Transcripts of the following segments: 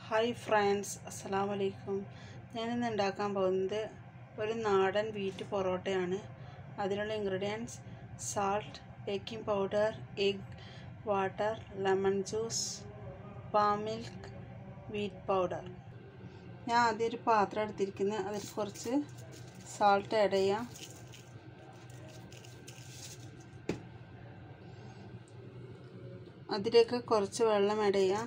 hi friends അസ്സലാം വലൈക്കും ഞാനിന്ന് ഉണ്ടാക്കാൻ പോകുന്നത് ഒരു നാടൻ വീറ്റ് പൊറോട്ടയാണ് അതിനുള്ള ingredients salt baking powder egg water lemon juice palm milk wheat powder ഞാൻ ആദ്യം ഒരു പാത്രം എടുത്തിരിക്കുന്നത് അതിൽ കുറച്ച് സാൾട്ട് ആഡ് ചെയ്യാം അതിലേക്ക് കുറച്ച് വെള്ളം ആഡ് ചെയ്യാം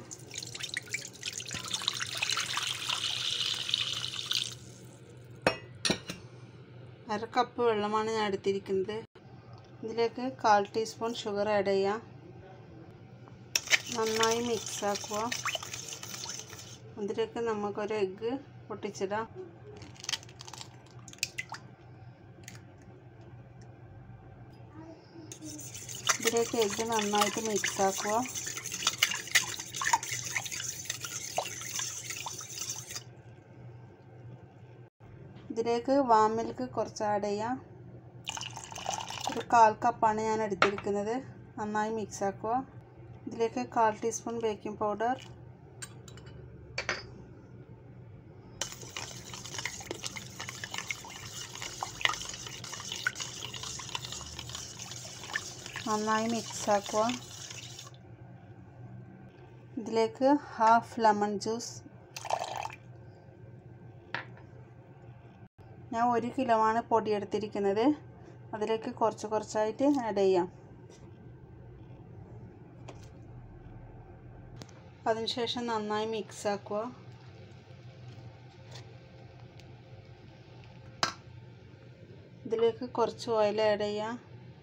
അര കപ്പ് വെള്ളമാണ് ഞാൻ എടുത്തിരിക്കുന്നത് ഇതിലേക്ക് കാൽ ടീസ്പൂൺ ഷുഗർ ആഡ് ചെയ്യാം നന്നായി മിക്സ് ആക്കുക അതിലേക്ക് നമുക്കൊരു എഗ്ഗ് പൊട്ടിച്ചിടാം ഇതിലേക്ക് എഗ്ഗ് നന്നായിട്ട് മിക്സ് ആക്കുക ഇതിലേക്ക് വാം മിൽക്ക് കുറച്ച് ആഡ് ചെയ്യാം ഒരു കാൽ കപ്പാണ് ഞാൻ എടുത്തിരിക്കുന്നത് നന്നായി മിക്സ് ആക്കുക ഇതിലേക്ക് കാൽ ടീസ്പൂൺ ബേക്കിംഗ് പൗഡർ നന്നായി മിക്സ് ആക്കുക ഇതിലേക്ക് ഹാഫ് ലെമൺ ജ്യൂസ് ഞാൻ ഒരു കിലോ ആണ് പൊടി എടുത്തിരിക്കുന്നത് അതിലേക്ക് കുറച്ച് കുറച്ചായിട്ട് ആഡ് ചെയ്യാം അതിനുശേഷം നന്നായി മിക്സ് ആക്കുക ഇതിലേക്ക് കുറച്ച് ഓയിൽ ആഡ് ചെയ്യാം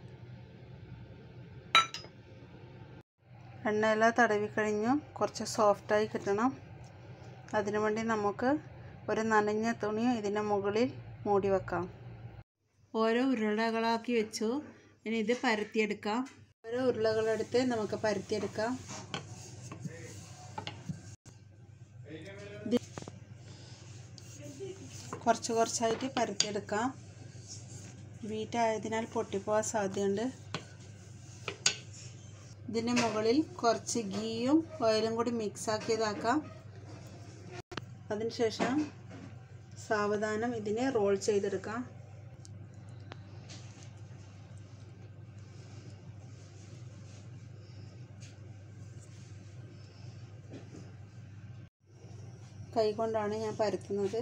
എണ്ണയെല്ലാം തടവി കഴിഞ്ഞു കുറച്ച് സോഫ്റ്റായി കിട്ടണം അതിനു വേണ്ടി നമുക്ക് ഒരു നനഞ്ഞ തുണി ഇതിൻ്റെ മുകളിൽ മൂടി വെക്കാം ഓരോ ഉരുളകളാക്കി വെച്ചു ഇനി ഇത് പരത്തിയെടുക്കാം ഓരോ ഉരുളകളെടുത്ത് നമുക്ക് പരത്തിയെടുക്കാം കുറച്ച് കുറച്ചായിട്ട് പരത്തിയെടുക്കാം വീറ്റായതിനാൽ പൊട്ടിപ്പോകാൻ സാധ്യതയുണ്ട് ഇതിന് മുകളിൽ കുറച്ച് ഗീയും ഓയിലും കൂടി മിക്സ് ആക്കിയതാക്കാം അതിനുശേഷം സാവധാനം ഇതിനെ റോൾ ചെയ്തെടുക്കാം കൈകൊണ്ടാണ് ഞാൻ പരത്തുന്നത്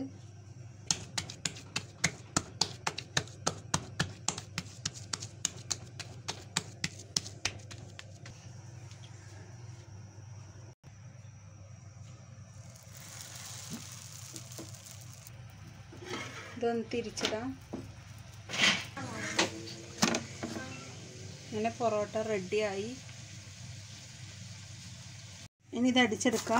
ഇതൊന്ന് തിരിച്ചിടാം അങ്ങനെ പൊറോട്ട റെഡിയായി ഇനി ഇത് അടിച്ചെടുക്കാം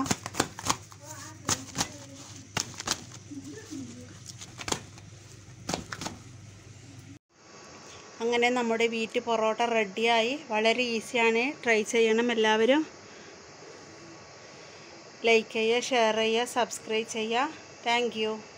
അങ്ങനെ നമ്മുടെ വീട്ടിൽ പൊറോട്ട റെഡിയായി വളരെ ഈസിയാണ് ട്രൈ ചെയ്യണം എല്ലാവരും ലൈക്ക് ചെയ്യുക ഷെയർ ചെയ്യുക സബ്സ്ക്രൈബ് ചെയ്യുക താങ്ക്